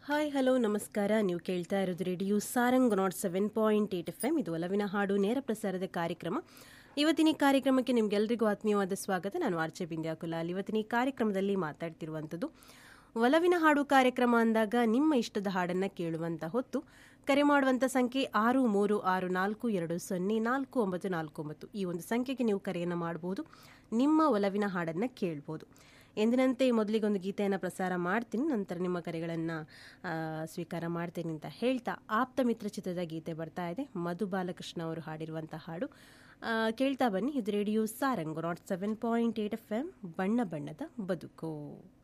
hi hello ನಮಸ್ಕಾರ ನೀವು ಕೇಳ್ತಾ ಇರೋದು radio Sarang nought seven point eight F M ಇದು ಒಲವಿನ ಹಾಡು ನೇರ ಪ್ರಸಾರದ ಕಾರ್ಯಕ್ರಮ ಇವತ್ತಿನ ಈ ಕಾರ್ಯಕ್ರಮಕ್ಕೆ ನಿಮ್ಗೆಲ್ರಿಗೂ ಆತ್ಮೀಯವಾದ ಸ್ವಾಗತ ನಾನು ಆರ್ಚೆ ಬಿಂದ್ಯಾ ಕುಲಾಲ್ ಇವತ್ತಿನ ಈ ಕಾರ್ಯಕ್ರಮದಲ್ಲಿ ಮಾತಾಡ್ತಿರುವಂಥದ್ದು ಒಲವಿನ ಹಾಡು ಕಾರ್ಯಕ್ರಮ ಅಂದಾಗ ನಿಮ್ಮ ಇಷ್ಟದ ಹಾಡನ್ನು ಕೇಳುವಂತ ಹೊತ್ತು ಕರೆ ಮಾಡುವಂಥ ಸಂಖ್ಯೆ ಆರು ಮೂರು ಆರು ನಾಲ್ಕು ಎರಡು ಸೊನ್ನೆ ನಾಲ್ಕು ಒಂಬತ್ತು ನಾಲ್ಕು ಒಂಬತ್ತು ಈ ಒಂದು ಸಂಖ್ಯೆಗೆ ನೀವು ಕರೆಯನ್ನು ಮಾಡಬಹುದು ನಿಮ್ಮ ಒಲವಿನ ಹಾಡನ್ನು ಕೇಳ್ಬೋದು ಎಂದಿನಂತೆ ಮೊದಲಿಗೊಂದು ಗೀತೆಯನ್ನು ಪ್ರಸಾರ ಮಾಡ್ತೀನಿ ನಂತರ ನಿಮ್ಮ ಕರೆಗಳನ್ನು ಸ್ವೀಕಾರ ಮಾಡ್ತೀನಿ ಅಂತ ಹೇಳ್ತಾ ಆಪ್ತ ಮಿತ್ರ ಚಿತ್ರದ ಗೀತೆ ಬರ್ತಾ ಇದೆ ಮಧು ಬಾಲಕೃಷ್ಣ ಅವರು ಹಾಡಿರುವಂಥ ಹಾಡು ಆ, ಕೇಳ್ತಾ ಬನ್ನಿ ಇದು radio Sarang nought seven point eight F M ಬಣ್ಣ ಬಣ್ಣದ ಬದುಕು